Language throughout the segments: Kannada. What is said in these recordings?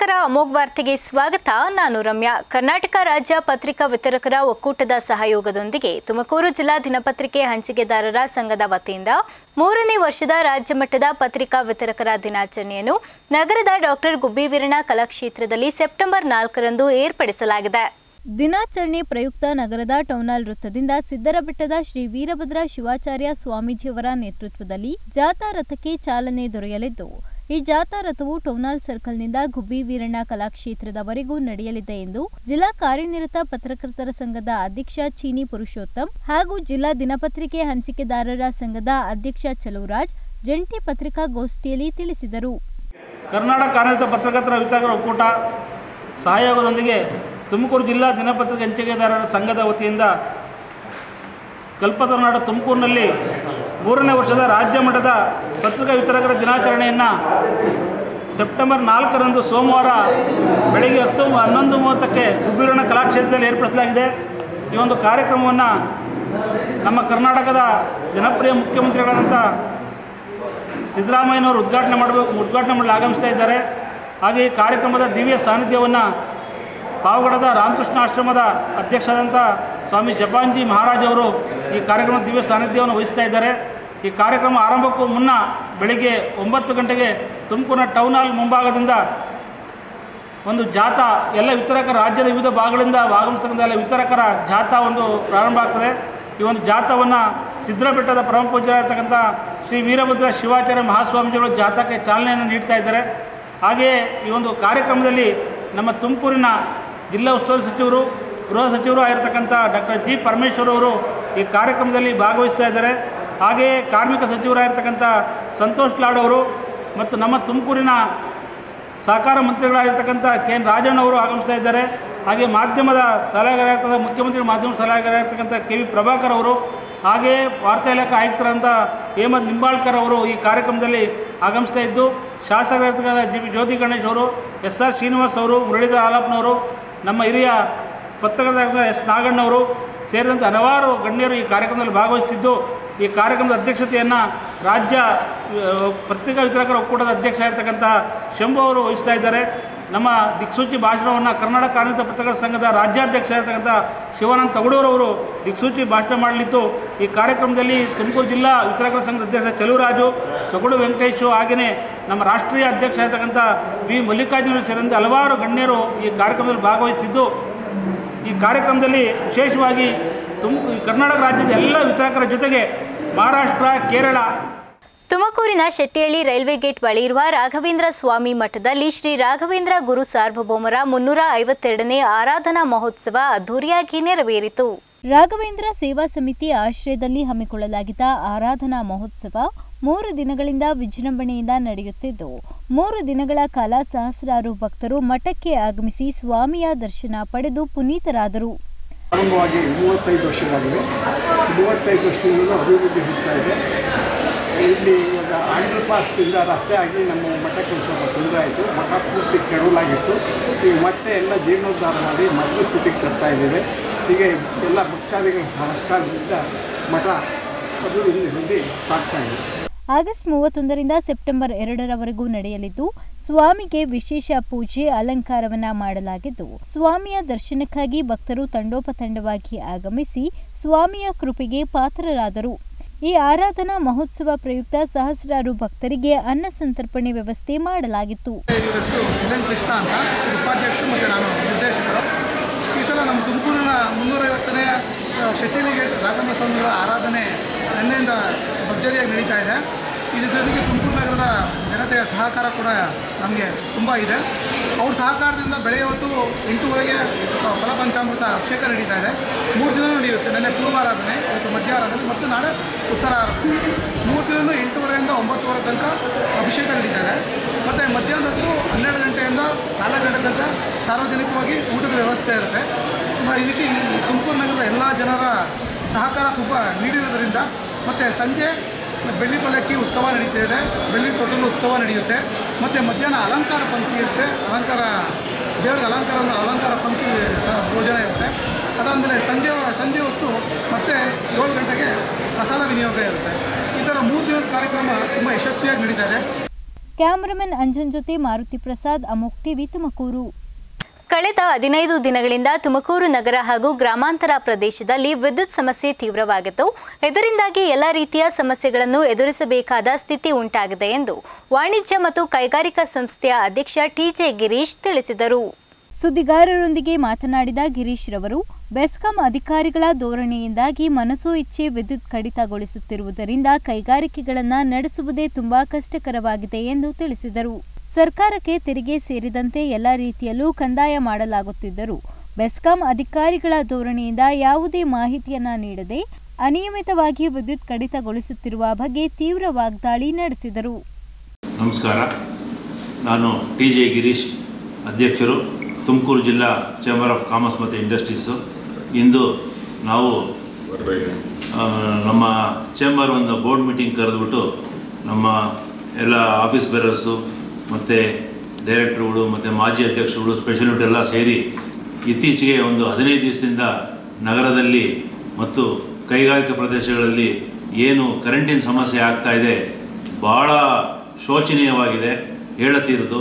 ನಮಸ್ಕಾರ ಅಮೋಘ್ ವಾರ್ತೆಗೆ ಸ್ವಾಗತ ನಾನು ರಮ್ಯಾ ಕರ್ನಾಟಕ ರಾಜ್ಯ ಪತ್ರಿಕಾ ವಿತರಕರ ಒಕ್ಕೂಟದ ಸಹಯೋಗದೊಂದಿಗೆ ತುಮಕೂರು ಜಿಲ್ಲಾ ದಿನಪತ್ರಿಕೆ ಹಂಚಿಕೆದಾರರ ಸಂಘದ ವತಿಯಿಂದ ಮೂರನೇ ವರ್ಷದ ರಾಜ್ಯ ಮಟ್ಟದ ಪತ್ರಿಕಾ ವಿತರಕರ ದಿನಾಚರಣೆಯನ್ನು ನಗರದ ಡಾಕ್ಟರ್ ಗುಬ್ಬಿ ವೀರಣ್ಣ ಕಲಾಕ್ಷೇತ್ರದಲ್ಲಿ ಸೆಪ್ಟೆಂಬರ್ ನಾಲ್ಕರಂದು ಏರ್ಪಡಿಸಲಾಗಿದೆ ದಿನಾಚರಣೆ ಪ್ರಯುಕ್ತ ನಗರದ ಟೌನಾಲ್ ವೃತ್ತದಿಂದ ಸಿದ್ದರಬೆಟ್ಟದ ಶ್ರೀ ವೀರಭದ್ರ ಶಿವಾಚಾರ್ಯ ಸ್ವಾಮೀಜಿಯವರ ನೇತೃತ್ವದಲ್ಲಿ ಜಾಥಾ ರಥಕ್ಕೆ ಚಾಲನೆ ದೊರೆಯಲಿದ್ದು ಈ ಜಾಥಾ ರಥವು ಟೌನಾಲ್ ಸರ್ಕಲ್ನಿಂದ ಗುಬ್ಬಿ ವೀರಣ್ಣ ಕಲಾಕ್ಷೇತ್ರದವರೆಗೂ ನಡೆಯಲಿದೆ ಎಂದು ಜಿಲ್ಲಾ ಕಾರ್ಯನಿರತ ಪತ್ರಕರ್ತರ ಸಂಘದ ಅಧ್ಯಕ್ಷ ಚೀನಿ ಪುರುಷೋತ್ತಮ್ ಹಾಗೂ ಜಿಲ್ಲಾ ದಿನಪತ್ರಿಕೆ ಹಂಚಿಕೆದಾರರ ಸಂಘದ ಅಧ್ಯಕ್ಷ ಚಲುವರಾಜ್ ಜಂಟಿ ಪತ್ರಿಕಾಗೋಷ್ಠಿಯಲ್ಲಿ ತಿಳಿಸಿದರು ಕರ್ನಾಟಕ ಕಾರ್ಯನಿರತ ಪತ್ರಕರ್ತರ ವಿತರಕರ ಒಕ್ಕೂಟ ಸಹಯೋಗದೊಂದಿಗೆ ತುಮಕೂರು ಜಿಲ್ಲಾ ದಿನಪತ್ರಿಕೆ ಹಂಚಿಕೆದಾರರ ಸಂಘದ ವತಿಯಿಂದ ಕಲ್ಪತರುನಾಡು ತುಮಕೂರಿನಲ್ಲಿ ಮೂರನೇ ವರ್ಷದ ರಾಜ್ಯ ಮಟ್ಟದ ಪತ್ರಿಕಾ ವಿತರಕರ ದಿನಾಚರಣೆಯನ್ನು ಸೆಪ್ಟೆಂಬರ್ ನಾಲ್ಕರಂದು ಸೋಮವಾರ ಬೆಳಗ್ಗೆ ಹತ್ತು ಹನ್ನೊಂದು ಮೂವತ್ತಕ್ಕೆ ಗುಬ್ಬೀರಣ್ಣ ಕಲಾಕ್ಷೇತ್ರದಲ್ಲಿ ಏರ್ಪಡಿಸಲಾಗಿದೆ ಈ ಒಂದು ಕಾರ್ಯಕ್ರಮವನ್ನು ನಮ್ಮ ಕರ್ನಾಟಕದ ಜನಪ್ರಿಯ ಮುಖ್ಯಮಂತ್ರಿಗಳಾದಂಥ ಸಿದ್ದರಾಮಯ್ಯನವರು ಉದ್ಘಾಟನೆ ಮಾಡಬೇಕು ಉದ್ಘಾಟನೆ ಮಾಡಲು ಆಗಮಿಸ್ತಾ ಇದ್ದಾರೆ ಹಾಗೆ ಈ ಕಾರ್ಯಕ್ರಮದ ದಿವ್ಯ ಸಾನ್ನಿಧ್ಯವನ್ನು ಪಾವಗಡದ ರಾಮಕೃಷ್ಣ ಆಶ್ರಮದ ಅಧ್ಯಕ್ಷರಾದಂಥ ಸ್ವಾಮಿ ಜಪಾನ್ಜಿ ಮಹಾರಾಜ್ ಅವರು ಈ ಕಾರ್ಯಕ್ರಮದ ದಿವ್ಯ ಸಾನ್ನಿಧ್ಯವನ್ನು ವಹಿಸ್ತಾ ಇದ್ದಾರೆ ಈ ಕಾರ್ಯಕ್ರಮ ಆರಂಭಕ್ಕೂ ಮುನ್ನ ಬೆಳಿಗ್ಗೆ ಒಂಬತ್ತು ಗಂಟೆಗೆ ತುಮಕೂರಿನ ಟೌನ್ ಹಾಲ್ ಮುಂಭಾಗದಿಂದ ಒಂದು ಜಾಥಾ ಎಲ್ಲ ವಿತರಕರ ರಾಜ್ಯದ ವಿವಿಧ ಭಾಗಗಳಿಂದ ಆಗಮಿಸ್ತಕ್ಕಂಥ ಎಲ್ಲ ವಿತರಕರ ಜಾಥಾ ಒಂದು ಪ್ರಾರಂಭ ಆಗ್ತದೆ ಈ ಒಂದು ಜಾಥಾವನ್ನು ಸಿದ್ದರಬೆಟ್ಟದ ಪರಮ ಪೂಜ್ಯರಾಗಿರ್ತಕ್ಕಂಥ ಶ್ರೀ ವೀರಭದ್ರ ಶಿವಾಚಾರ್ಯ ಮಹಾಸ್ವಾಮೀಜಿಗಳು ಜಾಥಾಕ್ಕೆ ಚಾಲನೆಯನ್ನು ನೀಡ್ತಾ ಇದ್ದಾರೆ ಹಾಗೆಯೇ ಈ ಒಂದು ಕಾರ್ಯಕ್ರಮದಲ್ಲಿ ನಮ್ಮ ತುಮಕೂರಿನ ಜಿಲ್ಲಾ ಉಸ್ತುವಾರಿ ಸಚಿವರು ಗೃಹ ಸಚಿವರು ಆಗಿರ್ತಕ್ಕಂಥ ಡಾಕ್ಟರ್ ಜಿ ಪರಮೇಶ್ವರ್ ಅವರು ಈ ಕಾರ್ಯಕ್ರಮದಲ್ಲಿ ಭಾಗವಹಿಸ್ತಾ ಇದ್ದಾರೆ ಹಾಗೆಯೇ ಕಾರ್ಮಿಕ ಸಚಿವರಾಗಿರ್ತಕ್ಕಂಥ ಸಂತೋಷ್ ಲಾಡ್ ಅವರು ಮತ್ತು ನಮ್ಮ ತುಮಕೂರಿನ ಸಹಕಾರ ಮಂತ್ರಿಗಳಾಗಿರ್ತಕ್ಕಂಥ ಕೆ ಎನ್ ರಾಜಣ್ಣವರು ಆಗಮಿಸ್ತಾ ಇದ್ದಾರೆ ಹಾಗೆ ಮಾಧ್ಯಮದ ಸಲಹೆಗಾರರಾಗಿರ್ತಕ್ಕಂಥ ಮುಖ್ಯಮಂತ್ರಿ ಮಾಧ್ಯಮ ಸಲಹೆಗಾರರಾಗಿರ್ತಕ್ಕಂಥ ಕೆ ವಿ ಪ್ರಭಾಕರ್ ಅವರು ಹಾಗೆಯೇ ವಾರ್ತಾ ಇಲಾಖೆ ಆಯುಕ್ತರಾದಂಥ ಹೇಮಂತ್ ನಿಂಬಾಳ್ಕರ್ ಅವರು ಈ ಕಾರ್ಯಕ್ರಮದಲ್ಲಿ ಆಗಮಿಸ್ತಾ ಇದ್ದು ಶಾಸಕರಾಗಿರ್ತಕ್ಕಂಥ ಜಿ ಪಿ ಜ್ಯೋತಿ ಗಣೇಶ್ ಅವರು ಎಸ್ ಆರ್ ಶ್ರೀನಿವಾಸ್ ಅವರು ಮುರಳೀಧರ್ ಆಲಪ್ಪನವರು ನಮ್ಮ ಹಿರಿಯ ಪತ್ರಕರ್ತರಾದ ಎಸ್ ನಾಗಣ್ಣವರು ಸೇರಿದಂತೆ ಹಲವಾರು ಗಣ್ಯರು ಈ ಕಾರ್ಯಕ್ರಮದಲ್ಲಿ ಭಾಗವಹಿಸುತ್ತಿದ್ದು ಈ ಕಾರ್ಯಕ್ರಮದ ಅಧ್ಯಕ್ಷತೆಯನ್ನು ರಾಜ್ಯ ಆ, ಪತ್ರಿಕಾ ವಿತರಕರ ಒಕ್ಕೂಟದ ಅಧ್ಯಕ್ಷ ಆಗಿರ್ತಕ್ಕಂಥ ಶಂಭು ಅವರು ವಹಿಸ್ತಾ ಇದ್ದಾರೆ ನಮ್ಮ ದಿಕ್ಸೂಚಿ ಭಾಷಣವನ್ನು ಕರ್ನಾಟಕ ಕಾರ್ಮಿಕ ಪತ್ರಕರ್ತರ ಸಂಘದ ರಾಜ್ಯಾಧ್ಯಕ್ಷ ಆಗಿರ್ತಕ್ಕಂಥ ಶಿವಾನಂದ ತಗಡೂರವರು ದಿಕ್ಸೂಚಿ ಭಾಷಣ ಮಾಡಲಿದ್ದು ಈ ಕಾರ್ಯಕ್ರಮದಲ್ಲಿ ತುಮಕೂರು ಜಿಲ್ಲಾ ವಿತರಕರ ಸಂಘದ ಅಧ್ಯಕ್ಷ ಚಲುವರಾಜು ಸೊಗಡು ವೆಂಕಟೇಶು ಹಾಗೆಯೇ ನಮ್ಮ ರಾಷ್ಟ್ರೀಯ ಅಧ್ಯಕ್ಷ ಆಗಿರ್ತಕ್ಕಂಥ ವಿ ಮಲ್ಲಿಕಾರ್ಜುನ ಸೇರಿದಂತೆ ಹಲವಾರು ಗಣ್ಯರು ಈ ಕಾರ್ಯಕ್ರಮದಲ್ಲಿ ಭಾಗವಹಿಸಿದ್ದು ಈ ಕಾರ್ಯಕ್ರಮದಲ್ಲಿ ವಿಶೇಷವಾಗಿ ತುಮ ಕರ್ನಾಟಕ ರಾಜ್ಯದ ಎಲ್ಲ ವಿತರಕರ ಜೊತೆಗೆ ಮಹಾರಾಷ್ಟ್ರ ಕೇರಳ ತುಮಕೂರಿನ ಶೆಟ್ಟಿಹಳ್ಳಿ ರೈಲ್ವೆ ಗೇಟ್ ಬಳಿ ಇರುವ ರಾಘವೇಂದ್ರ ಸ್ವಾಮಿ ಮಠದಲ್ಲಿ ಶ್ರೀ ರಾಘವೇಂದ್ರ ಗುರು ಸಾರ್ವಭೌಮರ ಮುನ್ನೂರ ಐವತ್ತೆರಡನೇ ಆರಾಧನಾ ಮಹೋತ್ಸವ ಅದ್ದೂರಿಯಾಗಿ ನೆರವೇರಿತು ರಾಘವೇಂದ್ರ ಸೇವಾ ಸಮಿತಿ ಆಶ್ರಯದಲ್ಲಿ ಹಮ್ಮಿಕೊಳ್ಳಲಾಗಿದ್ದ ಆರಾಧನಾ ಮಹೋತ್ಸವ ಮೂರು ದಿನಗಳಿಂದ ವಿಜೃಂಭಣೆಯಿಂದ ನಡೆಯುತ್ತಿದ್ದು ಮೂರು ದಿನಗಳ ಕಾಲ ಸಹಸ್ರಾರು ಭಕ್ತರು ಮಠಕ್ಕೆ ಆಗಮಿಸಿ ಸ್ವಾಮಿಯ ದರ್ಶನ ಪಡೆದು ಪುನೀತರಾದರು ಪ್ರಾರಂಭವಾಗಿ ಮೂವತ್ತೈದು ವರ್ಷವಾಗಿದೆ ಮೂವತ್ತೈದು ವರ್ಷದಿಂದ ಅಭಿವೃದ್ಧಿ ಹೊಂದ್ತಾ ಇದೆ ಇಲ್ಲಿ ಇವಾಗ ಅಂಡರ್ ಪಾಸಿಂದ ರಸ್ತೆ ಆಗಿ ನಮ್ಮ ಮಠಕ್ಕೆ ಒಂದು ಸ್ವಲ್ಪ ತೊಂದರೆ ಆಯಿತು ಮಠ ಪೂರ್ತಿ ಕೆಡವಲಾಗಿತ್ತು ಈಗ ಮತ್ತೆ ಎಲ್ಲ ಜೀರ್ಣೋದ್ಧಾರ ಮಾಡಿ ಮೊದಲು ಸ್ಥಿತಿಗೆ ತರ್ತಾ ಇದ್ದೇವೆ ಹೀಗೆ ಎಲ್ಲ ಭಕ್ತಾದಿಗಳ ಸಹಕಾರದಿಂದ ಮಠ ಅಭಿವೃದ್ಧಿ ಹೊಂದಿ ಸಾಗ್ತಾ ಇದೆ ಆಗಸ್ಟ್ ಮೂವತ್ತೊಂದರಿಂದ ಸೆಪ್ಟೆಂಬರ್ ಎರಡರವರೆಗೂ ನಡೆಯಲಿದ್ದು ಸ್ವಾಮಿಗೆ ವಿಶೇಷ ಪೂಜೆ ಅಲಂಕಾರವನ್ನ ಮಾಡಲಾಗಿದ್ದು ಸ್ವಾಮಿಯ ದರ್ಶನಕ್ಕಾಗಿ ಭಕ್ತರು ತಂಡೋಪತಂಡವಾಗಿ ಆಗಮಿಸಿ ಸ್ವಾಮಿಯ ಕೃಪೆಗೆ ಪಾತ್ರರಾದರು ಈ ಆರಾಧನಾ ಮಹೋತ್ಸವ ಪ್ರಯುಕ್ತ ಸಹಸ್ರಾರು ಭಕ್ತರಿಗೆ ಅನ್ನ ಸಂತರ್ಪಣೆ ವ್ಯವಸ್ಥೆ ಮಾಡಲಾಗಿತ್ತು ಇವ್ರ ಹೆಸರು ಎಲ್ ಎನ್ ಕೃಷ್ಣ ಅಂತ ಉಪಾಧ್ಯಕ್ಷರು ಮತ್ತು ನಾನು ನಿರ್ದೇಶಕರು ಈ ಸಲ ನಮ್ಮ ತುಮಕೂರಿನ ಮುನ್ನೂರೈವತ್ತನೇ ಶೆಟ್ಟಿಲಿ ಗೇಟ್ ರಾಘವೇಂದ್ರ ಸ್ವಾಮಿಗಳ ಆರಾಧನೆ ನಿನ್ನೆಯಿಂದ ಭರ್ಜರಿಯಾಗಿ ನಡೀತಾ ಇದೆ ಇದ್ರ ಜೊತೆಗೆ ತುಮಕೂರು ನಗರದ ಜನತೆಯ ಸಹಕಾರ ಕೂಡ ನಮಗೆ ತುಂಬ ಇದೆ ಅವ್ರ ಸಹಕಾರದಿಂದ ಬೆಳಗ್ಗೆ ಹೊತ್ತು ಎಂಟೂವರೆಗೆ ಆ, ಫಲಪಂಚಾಮೃತ ಅಭಿಷೇಕ ನಡೀತಾ ಇದೆ ಮೂರು ದಿನ ನಡೆಯುತ್ತೆ ನೆನ್ನೆ ಪೂರ್ವಾರಾಧನೆ ಇವತ್ತು ಮಧ್ಯಾರಾಧನೆ ಮತ್ತು ನಾಳೆ ಉತ್ತರಾರಾಧನೆ ಮೂರು ದಿನವೂ ಎಂಟೂವರೆಯಿಂದ ಒಂಬತ್ತುವರೆ ತನಕ ಅಭಿಷೇಕ ನಡೀತಾ ಇದೆ ಮತ್ತು ಮಧ್ಯಾಹ್ನದ ಹೊತ್ತು ಹನ್ನೆರಡು ಗಂಟೆಯಿಂದ ನಾಲ್ಕು ಗಂಟೆ ತನಕ ಸಾರ್ವಜನಿಕವಾಗಿ ಊಟದ ವ್ಯವಸ್ಥೆ ಇರುತ್ತೆ ಮ- ಈ ರೀತಿ ಈ ತುಮಕೂರು ನಗರದ ಎಲ್ಲ ಜನರ ಸಹಕಾರ ತುಂಬ ನೀಡಿರೋದ್ರಿಂದ ಮತ್ತು ಸಂಜೆ ಬೆಳ್ಳಿ ಪಲ್ಲಕ್ಕಿ ಉತ್ಸವ ನಡೀತಾ ಇದೆ ಬೆಳ್ಳಿ ತೊಟ್ಟಲು ಉತ್ಸವ ನಡೆಯುತ್ತೆ ಮತ್ತು ಮಧ್ಯಾಹ್ನ ಅಲಂಕಾರ ಪಂಕ್ತಿ ಇರುತ್ತೆ ಅಲಂಕಾರ ದೇವರಿಗೆ ಅಲಂಕಾರ ಅಲಂಕಾರ ಪಂಕ್ತಿ ಸ- ಭೋಜನ ಇರುತ್ತೆ ಅದಾದಮೇಲೆ ಸಂಜೆ ಸಂಜೆ ಹೊತ್ತು ಮತ್ತೆ ಏಳು ಗಂಟೆಗೆ ಪ್ರಸಾದ ವಿನಿಯೋಗ ಇರುತ್ತೆ ಈ ಥರ ಮೂರು ದಿನದ ಕಾರ್ಯಕ್ರಮ ತುಂಬ ಯಶಸ್ವಿಯಾಗಿ ನಡೀತಾ ಇದೆ ಕ್ಯಾಮರಾಮನ್ ಅಂಜನ್ ಜೊತೆ ಮಾರುತಿ ಪ್ರಸಾದ್ ಅಮೋಕ್ ಟಿವಿ ತುಮಕೂರು ಕಳೆದ ಹದಿನೈದು ದಿನಗಳಿಂದ ತುಮಕೂರು ನಗರ ಹಾಗೂ ಗ್ರಾಮಾಂತರ ಪ್ರದೇಶದಲ್ಲಿ ವಿದ್ಯುತ್ ಸಮಸ್ಯೆ ತೀವ್ರವಾಗಿತ್ತು ಇದರಿಂದಾಗಿ ಎಲ್ಲ ರೀತಿಯ ಸಮಸ್ಯೆಗಳನ್ನು ಎದುರಿಸಬೇಕಾದ ಸ್ಥಿತಿ ಉಂಟಾಗಿದೆ ಎಂದು ವಾಣಿಜ್ಯ ಮತ್ತು ಕೈಗಾರಿಕಾ ಸಂಸ್ಥೆಯ ಅಧ್ಯಕ್ಷ ಟಿಜೆ ಗಿರೀಶ್ ತಿಳಿಸಿದರು ಸುದ್ದಿಗಾರರೊಂದಿಗೆ ಮಾತನಾಡಿದ ಗಿರೀಶ್ ರವರು ಬೆಸ್ಕಾಂ ಅಧಿಕಾರಿಗಳ ಧೋರಣೆಯಿಂದಾಗಿ ಮನಸೋ ಇಚ್ಛೆ ವಿದ್ಯುತ್ ಕಡಿತಗೊಳಿಸುತ್ತಿರುವುದರಿಂದ ಕೈಗಾರಿಕೆಗಳನ್ನು ನಡೆಸುವುದೇ ತುಂಬಾ ಕಷ್ಟಕರವಾಗಿದೆ ಎಂದು ತಿಳಿಸಿದರು ಸರ್ಕಾರಕ್ಕೆ ತೆರಿಗೆ ಸೇರಿದಂತೆ ಎಲ್ಲ ರೀತಿಯಲ್ಲೂ ಕಂದಾಯ ಮಾಡಲಾಗುತ್ತಿದ್ದರೂ ಬೆಸ್ಕಾಂ ಅಧಿಕಾರಿಗಳ ಧೋರಣೆಯಿಂದ ಯಾವುದೇ ಮಾಹಿತಿಯನ್ನ ನೀಡದೆ ಅನಿಯಮಿತವಾಗಿ ವಿದ್ಯುತ್ ಕಡಿತಗೊಳಿಸುತ್ತಿರುವ ಬಗ್ಗೆ ತೀವ್ರ ವಾಗ್ದಾಳಿ ನಡೆಸಿದರು ನಮಸ್ಕಾರ ನಾನು ಟಿ ಜೆ ಗಿರೀಶ್ ಅಧ್ಯಕ್ಷರು ತುಮಕೂರು ಜಿಲ್ಲಾ ಚೇಂಬರ್ ಆಫ್ ಕಾಮರ್ಸ್ ಮತ್ತು ಇಂಡಸ್ಟ್ರೀಸು ಇಂದು ನಾವು ಆ, ನಮ್ಮ ಚೇಂಬರ್ ಒಂದು ಬೋರ್ಡ್ ಮೀಟಿಂಗ್ ಕರೆದುಬಿಟ್ಟು ನಮ್ಮ ಎಲ್ಲ ಆಫೀಸ್ ಬೇರರ್ಸು ಮತ್ತು ಡೈರೆಕ್ಟ್ರುಗಳು ಮತ್ತು ಮಾಜಿ ಅಧ್ಯಕ್ಷರುಗಳು ಸ್ಪೆಷಲಿಟಿ ಎಲ್ಲ ಸೇರಿ ಇತ್ತೀಚೆಗೆ ಒಂದು ಹದಿನೈದು ದಿವಸದಿಂದ ನಗರದಲ್ಲಿ ಮತ್ತು ಕೈಗಾರಿಕಾ ಪ್ರದೇಶಗಳಲ್ಲಿ ಏನು ಕರೆಂಟಿನ ಸಮಸ್ಯೆ ಆಗ್ತಾ ಇದೆ ಭಾಳ ಶೋಚನೀಯವಾಗಿದೆ ಹೇಳತೀರದು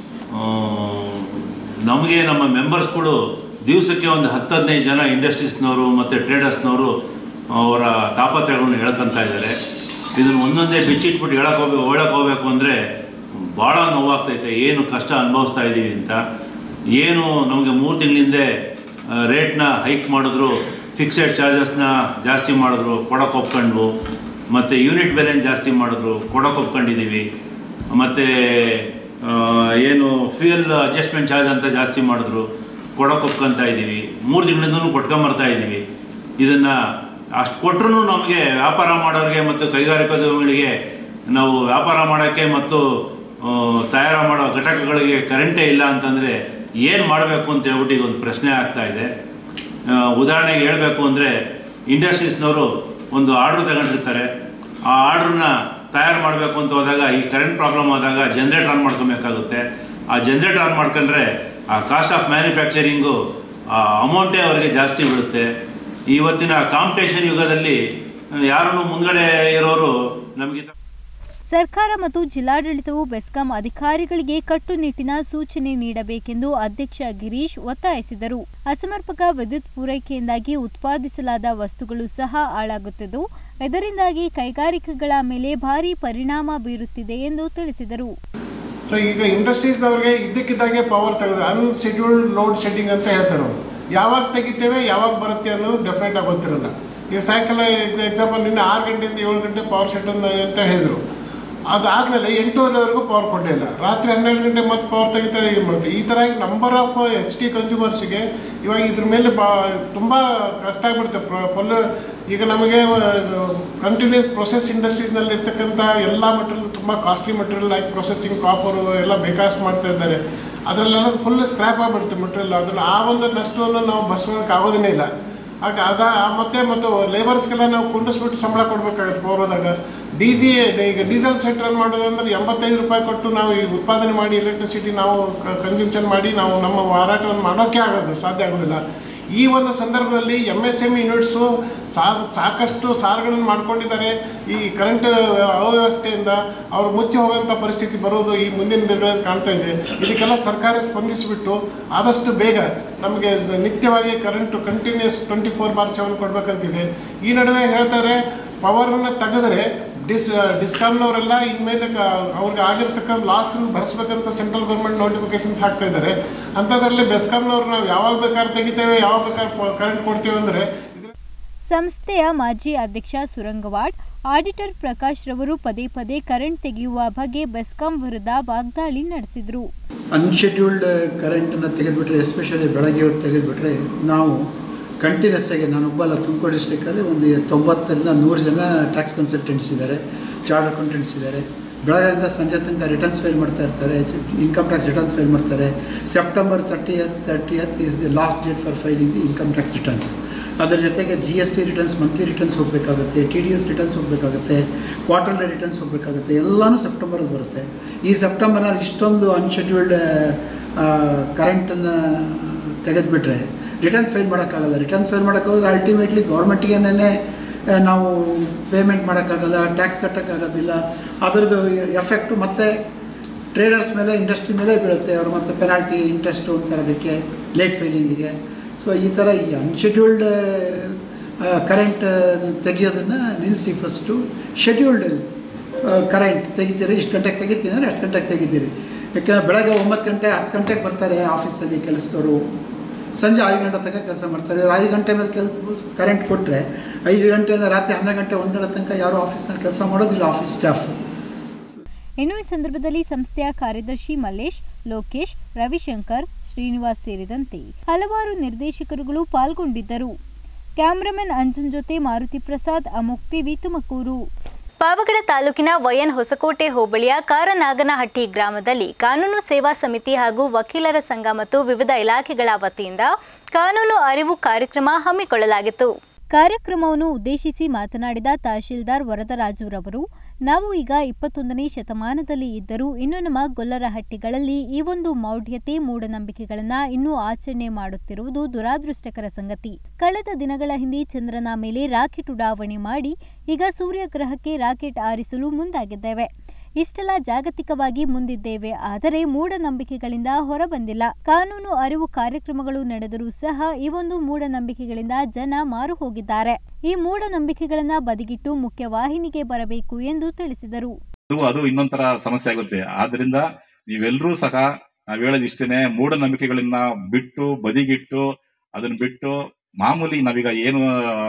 ನಮಗೆ ನಮ್ಮ ಮೆಂಬರ್ಸ್ಗಳು ದಿವಸಕ್ಕೆ ಒಂದು ಹತ್ತು ಹದಿನೈದು ಜನ ಇಂಡಸ್ಟ್ರೀಸ್ನವರು ಮತ್ತು ಟ್ರೇಡರ್ಸ್ನವರು ಅವರ ತಾಪತ್ರಯಗಳನ್ನು ಹೇಳ್ಕೊಂತ ಇದ್ದಾರೆ ಇದನ್ನು ಒಂದೊಂದೇ ಬಿಚ್ಚಿಟ್ಬಿಟ್ಟು ಹೇಳಕ್ಕೆ ಹೋಗ್ಬೇಕು ಹೇಳಕ್ಕೆ ಹೋಗ್ಬೇಕು ಅಂದರೆ ಭಾಳ ನೋವಾಗ್ತೈತೆ ಏನು ಕಷ್ಟ ಅನುಭವಿಸ್ತಾ ಇದ್ದೀವಿ ಅಂತ ಏನು ನಮಗೆ ಮೂರು ತಿಂಗಳಿಂದೆ ರೇಟ್ನ ಹೈಕ್ ಮಾಡಿದ್ರು ಫಿಕ್ಸೆಡ್ ಚಾರ್ಜಸ್ನ ಜಾಸ್ತಿ ಮಾಡಿದ್ರು ಕೊಡಕ್ಕೆ ಒಪ್ಕೊಂಡ್ವು ಮತ್ತು ಯೂನಿಟ್ ಬೆಲೆನ ಜಾಸ್ತಿ ಮಾಡಿದ್ರು ಕೊಡಕ್ಕೆ ಒಪ್ಕೊಂಡಿದ್ದೀವಿ ಮತ್ತು ಏನು ಫ್ಯೂಯಲ್ ಅಡ್ಜಸ್ಟ್ಮೆಂಟ್ ಚಾರ್ಜ್ ಅಂತ ಜಾಸ್ತಿ ಮಾಡಿದ್ರು ಕೊಡಕ್ಕೆ ಒಪ್ಕೊಂತ ಇದ್ದೀವಿ ಮೂರು ತಿಂಗಳಿಂದನೂ ಕೊಟ್ಕೊಂಬರ್ತಾ ಇದ್ದೀವಿ ಇದನ್ನು ಅಷ್ಟು ಕೊಟ್ಟರು ನಮಗೆ ವ್ಯಾಪಾರ ಮಾಡೋರಿಗೆ ಮತ್ತು ಕೈಗಾರಿಕೋದ್ಯಮಿಗಳಿಗೆ ನಾವು ವ್ಯಾಪಾರ ಮಾಡೋಕ್ಕೆ ಮತ್ತು ಆ, ತಯಾರು ಮಾಡೋ ಘಟಕಗಳಿಗೆ ಕರೆಂಟೇ ಇಲ್ಲ ಅಂತಂದರೆ ಏನು ಮಾಡಬೇಕು ಅಂತ ಹೇಳ್ಬಿಟ್ಟು ಈಗ ಒಂದು ಪ್ರಶ್ನೆ ಆಗ್ತಾ ಇದೆ ಆ, ಉದಾಹರಣೆಗೆ ಹೇಳಬೇಕು ಅಂದರೆ ಇಂಡಸ್ಟ್ರೀಸ್ನವರು ಒಂದು ಆರ್ಡ್ರ್ ತಗೊಂಡಿರ್ತಾರೆ ಆ ಆರ್ಡ್ರನ್ನ ತಯಾರು ಮಾಡಬೇಕು ಅಂತ ಹೋದಾಗ ಈ ಕರೆಂಟ್ ಪ್ರಾಬ್ಲಮ್ ಆದಾಗ ಜನ್ರೇಟರ್ ಆನ್ ಮಾಡ್ಕೊಬೇಕಾಗುತ್ತೆ ಆ ಜನ್ರೇಟರ್ ಆನ್ ಮಾಡ್ಕೊಂಡ್ರೆ ಆ ಕಾಸ್ಟ್ ಆಫ್ ಮ್ಯಾನುಫ್ಯಾಕ್ಚರಿಂಗು ಆ ಅಮೌಂಟೇ ಅವರಿಗೆ ಜಾಸ್ತಿ ಬೀಳುತ್ತೆ ಇವತ್ತಿನ ಕಾಂಪಿಟೇಷನ್ ಯುಗದಲ್ಲಿ ಯಾರನ್ನು ಮುಂದ್ಗಡೆ ಇರೋರು ನಮಗೆ ಸರ್ಕಾರ ಮತ್ತು ಜಿಲ್ಲಾಡಳಿತವು ಬೆಸ್ಕಾಂ ಅಧಿಕಾರಿಗಳಿಗೆ ಕಟ್ಟುನಿಟ್ಟಿನ ಸೂಚನೆ ನೀಡಬೇಕೆಂದು ಅಧ್ಯಕ್ಷ ಗಿರೀಶ್ ಒತ್ತಾಯಿಸಿದರು ಅಸಮರ್ಪಕ ವಿದ್ಯುತ್ ಪೂರೈಕೆಯಿಂದಾಗಿ ಉತ್ಪಾದಿಸಲಾದ ವಸ್ತುಗಳು ಸಹ ಹಾಳಾಗುತ್ತಿದ್ದು ಇದರಿಂದಾಗಿ ಕೈಗಾರಿಕೆಗಳ ಮೇಲೆ ಭಾರಿ ಪರಿಣಾಮ ಬೀರುತ್ತಿದೆ ಎಂದು ತಿಳಿಸಿದರು ಸೊ ಈಗ ಇಂಡಸ್ಟ್ರೀಸ್ದವ್ರಿಗೆ ಇದ್ದಕ್ಕಿದ್ದಾಗೆ ಪವರ್ ತೆಗೆದ್ರೆ ಅನ್ಶೆಡ್ಯೂಲ್ಡ್ ಲೋಡ್ ಶೆಡ್ಡಿಂಗ್ ಅಂತ ಹೇಳ್ತಾರೆ ಅವ್ರು ಯಾವಾಗ ತೆಗಿತೇವೆ ಯಾವಾಗ ಬರುತ್ತೆ ಅನ್ನೋದು ಡೆಫಿನೆಟ್ ಆಗಿ ಗೊತ್ತಿರಲ್ಲ ಈಗ ಸಾಯಂಕಾಲ ಎಕ್ಸಾಂಪಲ್ ನಿನ್ನೆ ಆರು ಗಂಟೆಯಿಂದ ಏಳು ಗಂಟೆ ಪವರ್ ಶೆಡ್ ಅಂತ ಹೇಳಿದರು ಅದಾದಮೇಲೆ ಎಂಟೂವರೆವರೆಗೂ ಪವರ್ ಕೊಡಲೇ ಇಲ್ಲ ರಾತ್ರಿ ಹನ್ನೆರಡು ಗಂಟೆ ಮತ್ತೆ ಪವರ್ ತೆಗಿತಾರೆ ಏನು ಮಾಡ್ತಾರೆ ಈ ಥರ ನಂಬರ್ ಆಫ್ ಎಚ್ ಟಿ ಕನ್ಸ್ಯೂಮರ್ಸ್ಗೆ ಇವಾಗ ಇದ್ರ ಮೇಲೆ ಬಾ ತುಂಬ ಕಷ್ಟ ಆಗ್ಬಿಡುತ್ತೆ ಫುಲ್ ಈಗ ನಮಗೆ ಕಂಟಿನ್ಯೂಸ್ ಪ್ರೊಸೆಸ್ ಇಂಡಸ್ಟ್ರೀಸ್ನಲ್ಲಿ ಇರ್ತಕ್ಕಂಥ ಎಲ್ಲ ಮಟೀರಿಯಲ್ ತುಂಬ costly material like processing copper ಎಲ್ಲ ಬೇಕಾಷ್ಟು ಮಾಡ್ತಾ ಇದ್ದಾರೆ ಅದರಲ್ಲೆಲ್ಲ ಫುಲ್ ಸ್ಕ್ರ್ಯಾಪ್ ಆಗಿಬಿಡುತ್ತೆ ಮಟೀರಿಯಲ್ ಅದನ್ನು ಆ ಒಂದು ನಷ್ಟವನ್ನು ನಾವು ಭರಿಸೋಕೆ ಆಗೋದೇ ಇಲ್ಲ ಆಗ ಅದ ಮತ್ತೆ ಮತ್ತು ಲೇಬರ್ಸ್ಗೆಲ್ಲ ನಾವು ಕುಂಡಿಸ್ಬಿಟ್ಟು ಸಂಬಳ ಕೊಡಬೇಕಾಗುತ್ತೆ ಪೌರದಾಗ ಡಿ ಸಿ ಈಗ ಡೀಸೆಲ್ ಸೆಟ್ ರನ್ ಮಾಡೋದು ಅಂದ್ರೆ ಎಂಬತ್ತೈದು ರೂಪಾಯಿ ಕೊಟ್ಟು ನಾವು ಈ ಉತ್ಪಾದನೆ ಮಾಡಿ ಎಲೆಕ್ಟ್ರಿಸಿಟಿ ನಾವು ಕನ್ಸ್ಯೂಮ್ಷನ್ ಮಾಡಿ ನಾವು ನಮ್ಮ ಮಾರಾಟವನ್ನು ಮಾಡೋಕ್ಕೆ ಆಗೋದು ಸಾಧ್ಯ ಆಗೋದಿಲ್ಲ ಈ ಒಂದು ಸಂದರ್ಭದಲ್ಲಿ ಎಮ್ ಎಸ್ ಎಮ್ ಯೂನಿಟ್ಸು ಸಾ ಸಾಕಷ್ಟು ಸಾಲಗಳನ್ನು ಮಾಡ್ಕೊಂಡಿದ್ದಾರೆ ಈ ಕರೆಂಟ್ ಅವ್ಯವಸ್ಥೆಯಿಂದ ಅವರು ಮುಚ್ಚಿ ಹೋಗೋಂಥ ಪರಿಸ್ಥಿತಿ ಬರೋದು ಈ ಮುಂದಿನ ದಿನಗಳಲ್ಲಿ ಕಾಣ್ತಾ ಇದೆ ಇದಕ್ಕೆಲ್ಲ ಸರ್ಕಾರ ಸ್ಪಂದಿಸಿಬಿಟ್ಟು ಆದಷ್ಟು ಬೇಗ ನಮಗೆ ನಿತ್ಯವಾಗಿ current continuous twenty four bar seven ಕೊಡಬೇಕಂತಿದೆ ಈ ನಡುವೆ ಹೇಳ್ತಾರೆ ಪವರನ್ನು ತೆಗೆದ್ರೆ ಡಿಸ್ ಡಿಸ್ಕಾಮ್ನವರೆಲ್ಲ ಇನ್ಮೇಲೆ ಕ- ಅವ್ರಿಗೆ ಆಗಿರ್ತಕ್ಕಂಥ ಲಾಸನ್ನು ಭರಿಸ್ಬೇಕಂತ ಸೆಂಟ್ರಲ್ ಗೌರ್ಮೆಂಟ್ ನೋಟಿಫಿಕೇಶನ್ಸ್ ಹಾಕ್ತಾ ಇದ್ದಾರೆ ಅಂಥದ್ರಲ್ಲಿ ಬೆಸ್ಕಾಮ್ನವ್ರು ನಾವು ಯಾವಾಗ ಬೇಕಾದ್ರೆ ತೆಗಿತೇವೆ ಯಾವಾಗ ಬೇಕಾದ್ರೆ ಕರೆಂಟ್ ಕೊಡ್ತೀವಿ ಅಂದರೆ ಸಂಸ್ಥೆಯ ಮಾಜಿ ಅಧ್ಯಕ್ಷ ಸುರಂಗವಾಡ್ ಆಡಿಟರ್ ಪ್ರಕಾಶ್ ರವರು ಪದೇ ಪದೇ ಕರೆಂಟ್ ತೆಗೆಯುವ ಬಗ್ಗೆ ಬೆಸ್ಕಾಂ ವಿರುದ್ಧ ವಾಗ್ದಾಳಿ ನಡೆಸಿದರು ಅನ್ಶೆಡ್ಯೂಲ್ಡ್ ಕರೆಂಟನ್ನು ತೆಗೆದುಬಿಟ್ರೆ ಎಸ್ಪೆಷಲಿ ಬೆಳಗ್ಗೆ ಹೊತ್ತು ತೆಗೆದುಬಿಟ್ರೆ ನಾವು ಕಂಟಿನ್ಯೂಸ್ ಆಗಿ ನಾನೊಬ್ಬ ಅಲ್ಲ ತುಮಕೂರು ಡಿಸ್ಟ್ರಿಕ್ಟಲ್ಲಿ ಒಂದು ತೊಂಬತ್ತರಿಂದ ನೂರು ಜನ ಟ್ಯಾಕ್ಸ್ ಕನ್ಸಲ್ಟೆಂಟ್ಸ್ ಇದ್ದಾರೆ ಚಾರ್ಡ್ ಅಕೌಂಟೆಂಟ್ಸ್ ಇದ್ದಾರೆ ಬೆಳಗ್ಗೆಯಿಂದ ಸಂಜೆ ತನಕ ರಿಟರ್ನ್ಸ್ ಫೈಲ್ ಮಾಡ್ತಾ ಇರ್ತಾರೆ ಇನ್ಕಮ್ ಟ್ಯಾಕ್ಸ್ ರಿಟರ್ನ್ಸ್ ಫೈಲ್ ಮಾಡ್ತಾರೆ September thirty thirty is the last date for filing the income tax returns ಅದರ ಜೊತೆಗೆ G S T returns monthly returns ಹೋಗಬೇಕಾಗುತ್ತೆ ಟಿ ಡಿ ಎಸ್ ರಿಟರ್ನ್ಸ್ ಹೋಗಬೇಕಾಗುತ್ತೆ ಕ್ವಾರ್ಟರ್ಲಿ ರಿಟರ್ನ್ಸ್ ಹೋಗಬೇಕಾಗುತ್ತೆ ಎಲ್ಲನೂ ಸೆಪ್ಟೆಂಬರಲ್ಲಿ ಬರುತ್ತೆ ಈ ಸೆಪ್ಟೆಂಬರ್ನಲ್ಲಿ ಇಷ್ಟೊಂದು ಅನ್ಶೆಡ್ಯೂಲ್ಡ್ ಕರೆಂಟನ್ನು ತೆಗೆದುಬಿಟ್ರೆ ರಿಟರ್ನ್ಸ್ ಫೈಲ್ ಮಾಡೋಕ್ಕಾಗಲ್ಲ ರಿಟರ್ನ್ಸ್ ಫೈಲ್ ಮಾಡೋಕ್ಕಾದ್ರೆ ಅಲ್ಟಿಮೇಟ್ಲಿ ಗೌರ್ಮೆಂಟಿಗೇನೇ ನಾವು ಪೇಮೆಂಟ್ ಮಾಡೋಕ್ಕಾಗಲ್ಲ ಟ್ಯಾಕ್ಸ್ ಕಟ್ಟೋಕ್ಕಾಗೋದಿಲ್ಲ ಅದರದ್ದು ಎಫೆಕ್ಟು ಮತ್ತೆ ಟ್ರೇಡರ್ಸ್ ಮೇಲೆ ಇಂಡಸ್ಟ್ರಿ ಮೇಲೆ ಬೀಳುತ್ತೆ ಅವರು ಮತ್ತು ಪೆನಾಲ್ಟಿ ಇಂಟ್ರೆಸ್ಟು ಅಂತಾರದಕ್ಕೆ ಲೇಟ್ ಫೈಲಿಂಗಿಗೆ ಸೊ ಈ ಥರ ಈ ಅನ್ಶೆಡ್ಯೂಲ್ಡ್ ಕರೆಂಟ್ ತೆಗಿಯೋದನ್ನು ನಿಲ್ಲಿಸಿ ಫಸ್ಟು ಶೆಡ್ಯೂಲ್ಡ್ ಕರೆಂಟ್ ತೆಗಿತೀರಿ ಇಷ್ಟು ಗಂಟೆಗೆ ತೆಗಿತೀನಿ ಅಂದರೆ ಅಷ್ಟು ಗಂಟೆಗೆ ತೆಗಿತೀರಿ ಯಾಕೆಂದರೆ ಬೆಳಗ್ಗೆ ಒಂಬತ್ತು ಗಂಟೆ ಹತ್ತು ಗಂಟೆಗೆ ಬರ್ತಾರೆ ಆಫೀಸಲ್ಲಿ ಕೆಲಸದವರು ಸಂಜೆ ಐದು ಗಂಟೆ ತನಕ ಕೆಲಸ ಮಾಡ್ತಾರೆ ಇವ್ರು ಐದು ಗಂಟೆ ಮೇಲೆ ಕೆಲ್ ಕರೆಂಟ್ ಕೊಟ್ಟರೆ ಐದು ಗಂಟೆಯಿಂದ ರಾತ್ರಿ ಹನ್ನೆರಡು ಗಂಟೆ ಒಂದು ಗಂಟೆ ತನಕ ಯಾರೂ ಆಫೀಸ್ನಲ್ಲಿ ಕೆಲಸ ಮಾಡೋದಿಲ್ಲ ಆಫೀಸ್ ಸ್ಟಾಫು ಇನ್ನು ಈ ಸಂದರ್ಭದಲ್ಲಿ ಸಂಸ್ಥೆಯ ಕಾರ್ಯದರ್ಶಿ ಮಲ್ಲೇಶ್ ಲೋಕೇಶ್ ರವಿಶಂಕರ್ ಶ್ರೀನಿವಾಸ್ ಸೇರಿದಂತೆ ಹಲವಾರು ನಿರ್ದೇಶಕರುಗಳು ಪಾಲ್ಗೊಂಡಿದ್ದರು ಕ್ಯಾಮ್ರಾಮನ್ ಅಂಜುನ್ ಜೊತೆ ಮಾರುತಿ ಪ್ರಸಾದ್ ಅಮೋಕ್ ಟಿವಿ ತುಮಕೂರು ಪಾವಗಡ ತಾಲೂಕಿನ ವಯನ್ ಹೊಸಕೋಟೆ ಹೋಬಳಿಯ ಕಾರನಾಗನಹಟ್ಟಿ ಗ್ರಾಮದಲ್ಲಿ ಕಾನೂನು ಸೇವಾ ಸಮಿತಿ ಹಾಗೂ ವಕೀಲರ ಸಂಘ ಮತ್ತು ವಿವಿಧ ಇಲಾಖೆಗಳ ವತಿಯಿಂದ ಕಾನೂನು ಅರಿವು ಕಾರ್ಯಕ್ರಮ ಹಮ್ಮಿಕೊಳ್ಳಲಾಗಿತ್ತು ಕಾರ್ಯಕ್ರಮವನ್ನು ಉದ್ದೇಶಿಸಿ ಮಾತನಾಡಿದ ತಹಶೀಲ್ದಾರ್ ವರದರಾಜುರವರು ನಾವು ಈಗ ಇಪ್ಪತ್ತೊಂದನೇ ಶತಮಾನದಲ್ಲಿ ಇದ್ದರೂ ಇನ್ನು ನಮ್ಮ ಗೊಲ್ಲರಹಟ್ಟಿಗಳಲ್ಲಿ ಈ ಒಂದು ಮೌಢ್ಯತೆ ಮೂಢನಂಬಿಕೆಗಳನ್ನ ಇನ್ನೂ ಆಚರಣೆ ಮಾಡುತ್ತಿರುವುದು ದುರಾದೃಷ್ಟಕರ ಸಂಗತಿ ಕಳೆದ ದಿನಗಳ ಹಿಂದೆ ಚಂದ್ರನ ಮೇಲೆ ರಾಕೆಟ್ ಉಡಾವಣೆ ಮಾಡಿ ಈಗ ಸೂರ್ಯಗ್ರಹಕ್ಕೆ ರಾಕೆಟ್ ಆರಿಸಲು ಮುಂದಾಗಿದ್ದೇವೆ ಇಷ್ಟೆಲ್ಲ ಜಾಗತಿಕವಾಗಿ ಮುಂದಿದ್ದೇವೆ ಆದರೆ ಮೂಢನಂಬಿಕೆಗಳಿಂದ ಹೊರಬಂದಿಲ್ಲ ಕಾನೂನು ಅರಿವು ಕಾರ್ಯಕ್ರಮಗಳು ನಡೆದರೂ ಸಹ ಈ ಒಂದು ಮೂಢನಂಬಿಕೆಗಳಿಂದ ಜನ ಮಾರು ಹೋಗಿದ್ದಾರೆ ಈ ಮೂಢನಂಬಿಕೆಗಳನ್ನ ಬದಿಗಿಟ್ಟು ಮುಖ್ಯವಾಹಿನಿಗೆ ಬರಬೇಕು ಎಂದು ತಿಳಿಸಿದರು ಅದು ಅದು ಇನ್ನೊಂಥರ ಸಮಸ್ಯೆ ಆಗುತ್ತೆ ಆದ್ರಿಂದ ನೀವೆಲ್ಲರೂ ಸಹ ನಾವ್ ಹೇಳೋದು ಇಷ್ಟೇನೆ ಮೂಢನಂಬಿಕೆಗಳನ್ನ ಬಿಟ್ಟು ಬದಿಗಿಟ್ಟು ಅದನ್ನ ಬಿಟ್ಟು ಮಾಮೂಲಿ ನಾವೀಗ ಏನು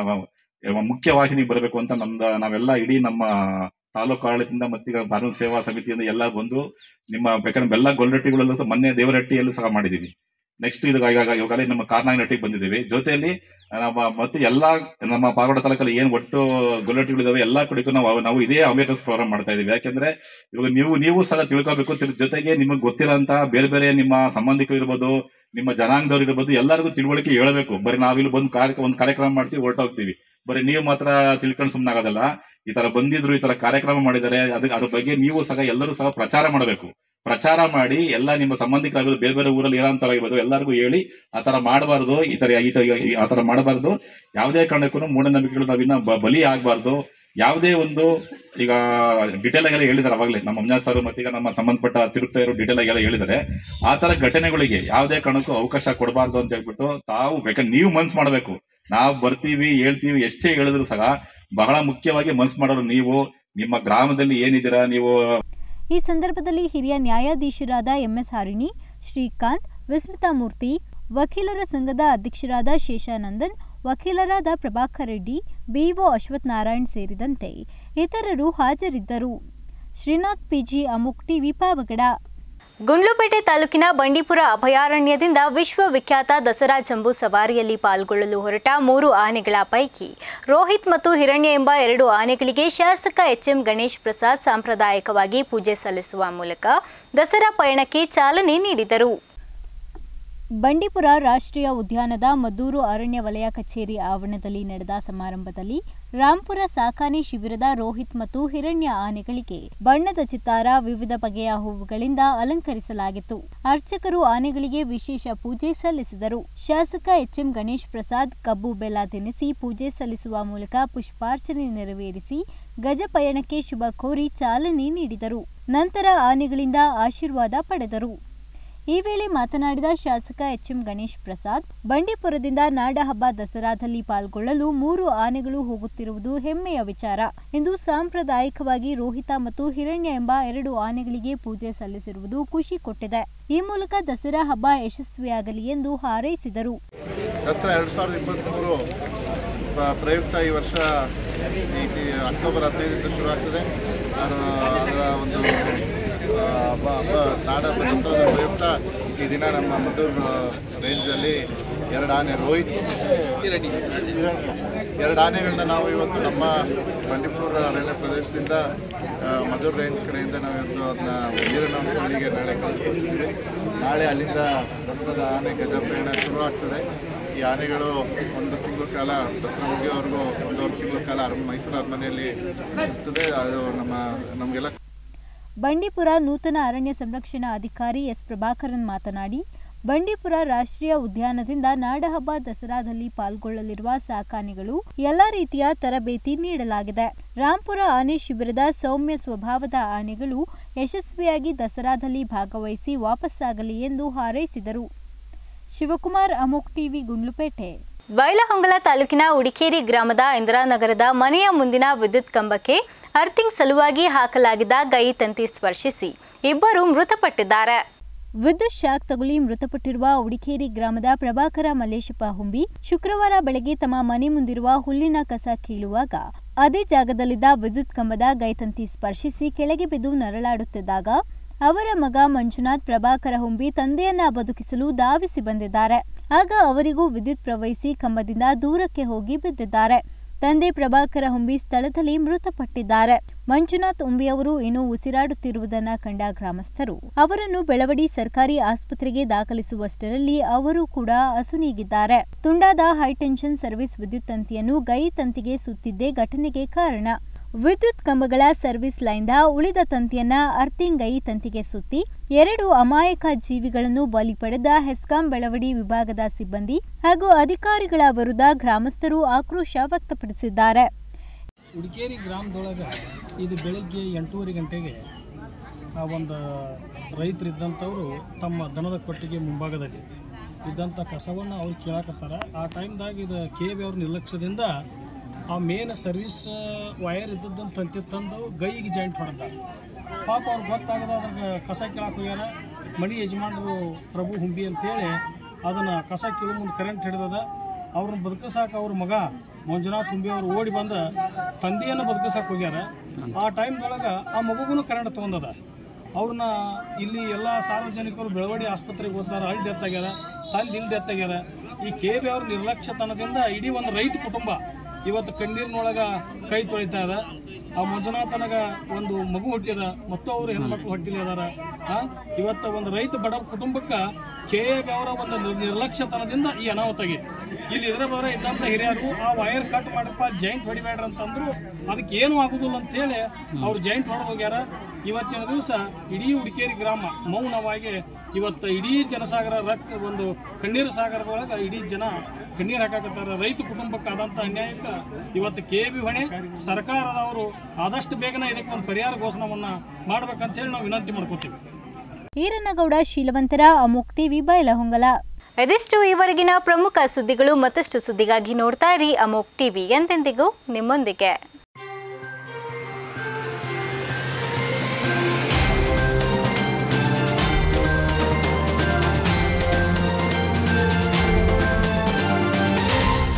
ಆ, ಮುಖ್ಯವಾಹಿನಿಗೆ ಬರಬೇಕು ಅಂತ ನಮ್ದ ನಾವೆಲ್ಲ ಇಡೀ ನಮ್ಮ ತಾಲೂಕು ಆಡಳಿತದಿಂದ ಮತ್ತೀಗ ಕಾನೂನು ಸೇವಾ ಸಮಿತಿಯಿಂದ ಎಲ್ಲ ಬಂದು ನಿಮ್ಮ ಬೇಕಾದ್ರೆ ಎಲ್ಲ ಗೊಲ್ಲರಟ್ಟಿಗಳಲ್ಲೂ ಸಹ ಮೊನ್ನೆ ದೇವರಟ್ಟಿಯಲ್ಲೂ ಸಹ ಮಾಡಿದೀವಿ ನೆಕ್ಸ್ಟ್ ಇದು ಈಗ ಇವಾಗಲೇ ನಮ್ಮ ಕಾರ್ನಾಗನಟ್ಟಿಗೆ ಬಂದಿದ್ದೀವಿ ಜೊತೆಯಲ್ಲಿ ನಮ್ಮ ಮತ್ತು ಎಲ್ಲಾ ನಮ್ಮ ಪಾವಗಡ ತಾಲೂಕಲ್ಲಿ ಏನ್ ಒಟ್ಟು ಗೊಲ್ಲಟ್ಟಿಗಳಿದಾವೆ ಎಲ್ಲಾ ಕಡೆಗೂ ನಾವು ನಾವು ಇದೇ ಅವೇರ್ನೆಸ್ ಪ್ರೋಗ್ರಾಮ್ ಮಾಡ್ತಾ ಇದೀವಿ ಯಾಕಂದ್ರೆ ಇವಾಗ ನೀವು ನೀವು ಸಹ ತಿಳ್ಕೊಬೇಕು ತಿಳ್- ಜೊತೆಗೆ ನಿಮಗೆ ಗೊತ್ತಿರೋಂತ ಬೇರೆ ಬೇರೆ ನಿಮ್ಮ ಸಂಬಂಧಿಕರು ಇರ್ಬೋದು ನಿಮ್ಮ ಜನಾಂಗದವ್ರು ಇರ್ಬೋದು ಎಲ್ಲರಿಗೂ ತಿಳುವಳಿಕೆ ಹೇಳಬೇಕು ಬರೀ ನಾವಿಲ್ಲಿ ಬಂದು ಕಾರ್ಯ ಒಂದು ಕಾರ್ಯಕ್ರಮ ಮಾಡ್ತೀವಿ ಹೊರಟೋಗ್ತೀವಿ ಬರೀ ನೀವು ಮಾತ್ರ ತಿಳ್ಕೊಂಡು ಸುಮ್ಮನಾಗೋದಲ್ಲ ಈ ತರ ಬಂದಿದ್ರು ಈ ತರ ಕಾರ್ಯಕ್ರಮ ಮಾಡಿದ್ದಾರೆ ಅದಕ್ಕೆ ಅದ್ರ ಬಗ್ಗೆ ನೀವು ಸಹ ಎಲ್ಲರೂ ಸಹ ಪ್ರಚಾರ ಮಾಡಬೇಕು ಪ್ರಚಾರ ಮಾಡಿ ಎಲ್ಲ ನಿಮ್ಮ ಸಂಬಂಧಿಕರಾಗಿರ್ಬೋದು ಬೇರೆ ಬೇರೆ ಊರಲ್ಲಿ ಇರೋಂತರಾಗಿರ್ಬೋದು ಎಲ್ಲರಿಗೂ ಹೇಳಿ ಆ ತರ ಮಾಡಬಾರ್ದು ಈ ತರ ಈ ತರ ಆ ತರ ಮಾಡಬಾರ್ದು ಯಾವುದೇ ಕಾರಣಕ್ಕೂ ಮೂಢನಂಬಿಕೆಗಳು ನಾವಿನ್ನ ಬ- ಬಲಿ ಆಗ್ಬಾರ್ದು ಯಾವುದೇ ಒಂದು ಈಗ ಡಿಟೇಲ್ ಆಗೆಲ್ಲ ಹೇಳಿದಾರೆ ಅವಾಗಲೇ ನಮ್ಮ ಮಂಜಾಸ್ ಸರ್ ಮತ್ತೀಗ ನಮ್ಮ ಸಂಬಂಧಪಟ್ಟ ತಿರುಪ್ತಿಯವರು ಡಿಟೇಲ್ ಆಗೆಲ್ಲ ಹೇಳಿದ್ದಾರೆ ಆ ತರ ಘಟನೆಗಳಿಗೆ ಯಾವುದೇ ಕಾರಣಕ್ಕೂ ಅವಕಾಶ ಕೊಡಬಾರ್ದು ಅಂತ ಹೇಳ್ಬಿಟ್ಟು ತಾವು ಬೇಕಾದ್ರೆ ನೀವು ಮನ್ಸ್ ಮಾಡಬೇಕು ನಾವು ಬರ್ತೀವಿ ಹೇಳ್ತೀವಿ ಎಷ್ಟೇ ಹೇಳಿದ್ರು ಸಹ ಬಹಳ ಮುಖ್ಯವಾಗಿ ಮನ್ಸ್ ಮಾಡೋರು ನೀವು ನಿಮ್ಮ ಗ್ರಾಮದಲ್ಲಿ ಏನಿದ್ದೀರಾ ನೀವು ಈ ಸಂದರ್ಭದಲ್ಲಿ ಹಿರಿಯ ನ್ಯಾಯಾಧೀಶರಾದ ಎಂಎಸ್ ಹಾರಿಣಿ ಶ್ರೀಕಾಂತ್ ವಿಸ್ಮಿತಾ ಮೂರ್ತಿ ವಕೀಲರ ಸಂಘದ ಅಧ್ಯಕ್ಷರಾದ ಶೇಷಾನಂದನ್ ವಕೀಲರಾದ ಪ್ರಭಾಕರ್ ರೆಡ್ಡಿ ಬಿಒ ಅಶ್ವಥ್ ನಾರಾಯಣ್ ಸೇರಿದಂತೆ ಇತರರು ಹಾಜರಿದ್ದರು ಶ್ರೀನಾಥ್ ಪಿಜಿ ಅಮುಕ್ ಟಿವಿ ಪಾವಗಡ ಗುಂಡ್ಲುಪೇಟೆ ತಾಲೂಕಿನ ಬಂಡೀಪುರ ಅಭಯಾರಣ್ಯದಿಂದ ವಿಶ್ವವಿಖ್ಯಾತ ದಸರಾ ಜಂಬೂ ಸವಾರಿಯಲ್ಲಿ ಪಾಲ್ಗೊಳ್ಳಲು ಹೊರಟ ಮೂರು ಆನೆಗಳ ಪೈಕಿ ರೋಹಿತ್ ಮತ್ತು ಹಿರಣ್ಯ ಎಂಬ ಎರಡು ಆನೆಗಳಿಗೆ ಶಾಸಕ ಎಚ್ಎಂ ಗಣೇಶ್ ಪ್ರಸಾದ್ ಸಾಂಪ್ರದಾಯಿಕವಾಗಿ ಪೂಜೆ ಸಲ್ಲಿಸುವ ಮೂಲಕ ದಸರಾ ಪಯಣಕ್ಕೆ ಚಾಲನೆ ನೀಡಿದರು ಬಂಡೀಪುರ ರಾಷ್ಟ್ರೀಯ ಉದ್ಯಾನದ ಮದ್ದೂರು ಅರಣ್ಯ ವಲಯ ಕಚೇರಿ ಆವರಣದಲ್ಲಿ ನಡೆದ ಸಮಾರಂಭದಲ್ಲಿ ರಾಂಪುರ ಸಾಕಾಣೆ ಶಿಬಿರದ ರೋಹಿತ್ ಮತ್ತು ಹಿರಣ್ಯ ಆನೆಗಳಿಗೆ ಬಣ್ಣದ ಚಿತ್ತಾರ ವಿವಿಧ ಬಗೆಯ ಹೂವುಗಳಿಂದ ಅಲಂಕರಿಸಲಾಗಿತ್ತು ಅರ್ಚಕರು ಆನೆಗಳಿಗೆ ವಿಶೇಷ ಪೂಜೆ ಸಲ್ಲಿಸಿದರು ಶಾಸಕ ಎಚ್ಎಂ ಗಣೇಶ್ ಪ್ರಸಾದ್ ಕಬ್ಬು ಬೆಲ್ಲ ತಿನ್ನಿಸಿ ಪೂಜೆ ಸಲ್ಲಿಸುವ ಮೂಲಕ ಪುಷ್ಪಾರ್ಚನೆ ನೆರವೇರಿಸಿ ಗಜ ಪಯಣಕ್ಕೆ ಶುಭ ಕೋರಿ ಚಾಲನೆ ನೀಡಿದರು ನಂತರ ಆನೆಗಳಿಂದ ಆಶೀರ್ವಾದ ಪಡೆದರು ಈ ವೇಳೆ ಮಾತನಾಡಿದ ಶಾಸಕ ಎಚ್ಎಂ ಗಣೇಶ್ ಪ್ರಸಾದ್ ಬಂಡೀಪುರದಿಂದ ನಾಡಹಬ್ಬ ದಸರಾದಲ್ಲಿ ಪಾಲ್ಗೊಳ್ಳಲು ಮೂರು ಆನೆಗಳು ಹೋಗುತ್ತಿರುವುದು ಹೆಮ್ಮೆಯ ವಿಚಾರ ಇಂದು ಸಾಂಪ್ರದಾಯಿಕವಾಗಿ ರೋಹಿತ ಮತ್ತು ಹಿರಣ್ಯ ಎಂಬ ಎರಡು ಆನೆಗಳಿಗೆ ಪೂಜೆ ಸಲ್ಲಿಸಿರುವುದು ಖುಷಿ ಕೊಟ್ಟಿದೆ ಈ ಮೂಲಕ ದಸರಾ ಹಬ್ಬ ಯಶಸ್ವಿಯಾಗಲಿ ಎಂದು ಹಾರೈಸಿದರು ದಸರಾ ಎರಡು ಸಾವಿರದ ಇಪ್ಪತ್ತ್ಮೂರು ಪ್ರ- ಪ್ರಯುಕ್ತ ಈ ವರ್ಷ ಈ ಈ ಅಕ್ಟೋಬರ್ ಹದಿನೈದರಿಂದ ಶುರು ಆಗ್ತದೆ ನಾನು ಅದರ ಒಂದು ಆ, ಹಬ್ಬ ಹಬ್ಬ ನಾಡ ಹಬ್ಬ ದಸರಾದ ಪ್ರಯುಕ್ತ ಈ ದಿನ ನಮ್ಮ ಮದ್ದೂರು ರೇಂಜಲ್ಲಿ ಎರಡು ಆನೆ ರೋಹಿತ್ ಹಿರಣ್ಯ ಎರಡು ಆನೆಗಳನ್ನ ನಾವು ಇವತ್ತು ನಮ್ಮ ಬಂಡೀಪುರ ಅರಣ್ಯ ಪ್ರದೇಶದಿಂದ ಆ, ಮದ್ದೂರು ರೇಂಜ್ ಕಡೆಯಿಂದ ನಾವು ಇವತ್ತು ಅದನ್ನ ನೀರಿನಂಶಗಳಿಗೆ ನಾಳೆ ಕಳಿಸ್ಕೊಡ್ತೀವಿ ನಾಳೆ ಅಲ್ಲಿಂದ ದಸರಾದ ಆನೆ ಗಜ ಪ್ರಯಾಣ ಶುರು ಆಗ್ತದೆ ಈ ಆನೆಗಳು ಒಂದು ತಿಂಗಳ ಕಾಲ ದಸರಾ ಮುಗಿಯೋವರೆಗೂ ಒಂದೂವರೆ ತಿಂಗಳ ಕಾಲ ಅರಮನೆ ಮೈಸೂರು ಅರಮನೆಯಲ್ಲಿ ಇರ್ತದೆ ಅದು ನಮ್ಮ ನಮಗೆಲ್ಲ ಬಂಡೀಪುರ ನೂತನ ಅರಣ್ಯ ಸಂರಕ್ಷಣಾ ಅಧಿಕಾರಿ ಎಸ್ ಪ್ರಭಾಕರನ್ ಮಾತನಾಡಿ ಬಂಡೀಪುರ ರಾಷ್ಟ್ರೀಯ ಉದ್ಯಾನದಿಂದ ನಾಡಹಬ್ಬ ದಸರಾದಲ್ಲಿ ಪಾಲ್ಗೊಳ್ಳಲಿರುವ ಸಾಕಾನೆಗಳು ಎಲ್ಲಾ ರೀತಿಯ ತರಬೇತಿ ನೀಡಲಾಗಿದೆ ರಾಂಪುರ ಆನೆ ಶಿಬಿರದ ಸೌಮ್ಯ ಸ್ವಭಾವದ ಆನೆಗಳು ಯಶಸ್ವಿಯಾಗಿ ದಸರಾದಲ್ಲಿ ಭಾಗವಹಿಸಿ ವಾಪಸ್ಸಾಗಲಿ ಎಂದು ಹಾರೈಸಿದರು ಶಿವಕುಮಾರ್ ಅಮೋಕ್ ಟಿವಿ ಗುಂಡ್ಲುಪೇಟೆ ಬೈಲಹೊಂಗಲ ತಾಲೂಕಿನ ಉಡಿಕೇರಿ ಗ್ರಾಮದ ಇಂದಿರಾನಗರದ ಮನೆಯ ಮುಂದಿನ ವಿದ್ಯುತ್ ಕಂಬಕ್ಕೆ ಅರ್ಥಿಂಗ್ ಸಲುವಾಗಿ ಹಾಕಲಾಗಿದ್ದ ಗೈ ತಂತಿ ಸ್ಪರ್ಶಿಸಿ ಇಬ್ಬರು ಮೃತಪಟ್ಟಿದ್ದಾರೆ ವಿದ್ಯುತ್ ಶಾಕ್ ತಗುಲಿ ಮೃತಪಟ್ಟಿರುವ ಉಡಿಕೇರಿ ಗ್ರಾಮದ ಪ್ರಭಾಕರ ಮಲ್ಲೇಶಪ್ಪ ಹುಂಬಿ ಶುಕ್ರವಾರ ಬೆಳಗ್ಗೆ ತಮ್ಮ ಮನೆ ಮುಂದಿರುವ ಹುಲ್ಲಿನ ಕಸ ಕೀಳುವಾಗ ಅದೇ ಜಾಗದಲ್ಲಿದ್ದ ವಿದ್ಯುತ್ ಕಂಬದ ಗೈತಂತಿ ಸ್ಪರ್ಶಿಸಿ ಕೆಳಗೆ ಬಿದ್ದು ನರಳಾಡುತ್ತಿದ್ದಾಗ ಅವರ ಮಗ ಮಂಜುನಾಥ್ ಪ್ರಭಾಕರ ಹುಂಬಿ ತಂದೆಯನ್ನ ಬದುಕಿಸಲು ಧಾವಿಸಿ ಬಂದಿದ್ದಾರೆ ಆಗ ಅವರಿಗೂ ವಿದ್ಯುತ್ ಪ್ರವಹಿಸಿ ಕಂಬದಿಂದ ದೂರಕ್ಕೆ ಹೋಗಿ ಬಿದ್ದಿದ್ದಾರೆ ತಂದೆ ಪ್ರಭಾಕರ ಹುಂಬಿ ಸ್ಥಳದಲ್ಲಿ ಮೃತಪಟ್ಟಿದ್ದಾರೆ ಮಂಜುನಾಥ್ ಉಂಬಿಯವರು ಇನ್ನೂ ಉಸಿರಾಡುತ್ತಿರುವುದನ್ನ ಕಂಡ ಗ್ರಾಮಸ್ಥರು ಅವರನ್ನು ಬೆಳವಡಿ ಸರ್ಕಾರಿ ಆಸ್ಪತ್ರೆಗೆ ದಾಖಲಿಸುವಷ್ಟರಲ್ಲಿ ಅವರು ಕೂಡ ಅಸುನೀಗಿದ್ದಾರೆ ತುಂಡಾದ ಹೈಟೆನ್ಷನ್ ಸರ್ವಿಸ್ ವಿದ್ಯುತ್ ತಂತಿಯನ್ನು ಗೈ ತಂತಿಗೆ ಸುತ್ತಿದ್ದೇ ಘಟನೆಗೆ ಕಾರಣ ವಿದ್ಯುತ್ ಕಂಬಗಳ ಸರ್ವಿಸ್ ಲೈನ್ದ ಉಳಿದ ತಂತಿಯನ್ನ ಅರ್ಥಿಂಗ್ ಗೈ ತಂತಿಗೆ ಸುತ್ತಿ ಎರಡು ಅಮಾಯಕ ಜೀವಿಗಳನ್ನು ಬಲಿ ಪಡೆದ ಹೆಸ್ಕಾಂ ಬೆಳವಡಿ ವಿಭಾಗದ ಸಿಬ್ಬಂದಿ ಹಾಗೂ ಅಧಿಕಾರಿಗಳ ವಿರುದ್ಧ ಗ್ರಾಮಸ್ಥರು ಆಕ್ರೋಶ ವ್ಯಕ್ತಪಡಿಸಿದ್ದಾರೆ ಉಡಿಕೇರಿ ಗ್ರಾಮದೊಳಗೆ ಇದು ಬೆಳಿಗ್ಗೆ ಎಂಟೂವರೆ ಗಂಟೆಗೆ ಆ ಒಂದು ರೈತರಿದ್ದಂಥವರು ತಮ್ಮ ದನದ ಕೊಟ್ಟಿಗೆ ಮುಂಭಾಗದಲ್ಲಿ ಇದ್ದಂಥ ಕಸವನ್ನು ಅವ್ರು ಕೇಳಕತ್ತಾರ ಆ ಟೈಮ್ದಾಗ ಇದು ಕೆ ಬಿ ಅವ್ರ ನಿರ್ಲಕ್ಷ್ಯದಿಂದ ಆ ಮೇನ್ ಸರ್ವಿಸ್ ವಯರ್ ಇದ್ದದ್ದನ್ನು ತಂತಿ ತಂದು ಗೈಗೆ ಜಾಯಿಂಟ್ ಹೊಡೆದ ಪಾಪ ಅವ್ರಿಗೆ ಗೊತ್ತಾಗದ ಅದ್ರಾಗ ಕಸ ಕೇಳಕ್ಕೆ ಹೋಗ್ಯಾರ ಮನಿ ಯಜಮಾನರು ಪ್ರಭು ಹುಂಬಿ ಅಂತೇಳಿ ಅದನ್ನು ಕಸ ಕೀಳು ಮುಂದೆ ಕರೆಂಟ್ ಹಿಡಿದದ ಅವ್ರನ್ನ ಬದುಕಿಸಾಕ ಅವ್ರ ಮಗ ಮಂಜುನಾಥ್ ತುಂಬಿ ಅವ್ರು ಓಡಿ ಬಂದ ತಂದೆಯನ್ನು ಬದುಕಿಸಕ್ಕೆ ಹೋಗ್ಯಾರ ಆ ಟೈಮ್ದೊಳಗೆ ಆ ಮಗುಗೂ ಕರೆಂಟ್ ತೊಗೊಂಡದ ಅವ್ರನ್ನ ಇಲ್ಲಿ ಎಲ್ಲ ಸಾರ್ವಜನಿಕರು ಬೆಳವಡಿ ಆಸ್ಪತ್ರೆಗೆ ಹೋಗ್ತಾರೆ ಅಲ್ಲಿ ಡೆತ್ ಆಗ್ಯಾರ ತಂದೆ ಇಲ್ಲಿ ಡೆತ್ ಆಗ್ಯಾರ ಈ ಕೆ ಬಿ ಅವ್ರ ನಿರ್ಲಕ್ಷ್ಯತನದಿಂದ ಇಡೀ ಒಂದು ರೈತ ಕುಟುಂಬ ಇವತ್ತು ಕಣ್ಣೀರಿನೊಳಗ ಕೈ ತೊಳಿತಾ ಇದೆ ಆ ಮಂಜುನಾಥನಗ ಒಂದು ಮಗು ಹುಟ್ಟಿದ ಮತ್ತು ಅವರು ಹೆಣ್ಮಕ್ಳು ಹೊಟ್ಟಿಲಿ ಅದಾರ ಆ, ಇವತ್ತು ಒಂದು ರೈತ ಬಡ ಕುಟುಂಬಕ್ಕೆ ಕೆ ಅವರ ಒಂದು ನಿರ್- ನಿರ್ಲಕ್ಷ್ಯತನದಿಂದ ಈ ಅನಾಹುತ ಆಗಿದೆ ಇಲ್ಲಿ ಇದ್ರ ಬರ ಇದ್ದಂಥ ಹಿರಿಯರು ಆ ವೈರ್ ಕಟ್ ಮಾಡಪ್ಪ ಜಾಯಿಂಟ್ ಹೊಡಿಬೇಡ್ರಿ ಅಂತಂದ್ರು ಅದಕ್ಕೆ ಏನು ಆಗುದಿಲ್ಲ ಅಂತೇಳಿ ಅವ್ರು ಜಾಯಿಂಟ್ ಹೊಡೆದು ಹೋಗ್ಯಾರ ಇವತ್ತಿನ ದಿವಸ ಇಡೀ ಉಡಿಕೇರಿ ಗ್ರಾಮ ಮೌನವಾಗಿ ಇವತ್ತು ಇಡೀ ಜನಸಾಗರ ರಕ್ತ ಒಂದು ಕಣ್ಣೀರು ಸಾಗರದೊಳಗೆ ಇಡೀ ಜನ ಕಣ್ಣೀರು ಹಾಕಾಕತ್ತಾರ ರೈತ ಕುಟುಂಬಕ್ಕೆ ಆದಂಥ ಅನ್ಯಾಯಕ್ಕೆ ಇವತ್ತು ಕೆ ಬಿ ಹೊಣೆ ಸರ್ಕಾರದವರು ಆದಷ್ಟು ಬೇಗನೆ ಇದಕ್ಕೆ ಒಂದು ಪರಿಹಾರ ಘೋಷಣೆವನ್ನ ಮಾಡ್ಬೇಕಂತ ಹೇಳಿ ನಾವು ವಿನಂತಿ ಮಾಡ್ಕೋತೀವಿ ಈರನಗೌಡ ಶೀಲವಂತರ ಅಮೋಕ್ ಟಿವಿ ಬೈಲಹೊಂಗಲ ಇದಿಷ್ಟು ಈವರೆಗಿನ ಪ್ರಮುಖ ಸುದ್ದಿಗಳು ಮತ್ತಷ್ಟು ಸುದ್ದಿಗಾಗಿ ನೋಡ್ತಾ ಇರಿ ಅಮೋಕ್ ಟಿವಿ ಎಂದೆಂದಿಗೂ ನಿಮ್ಮೊಂದಿಗೆ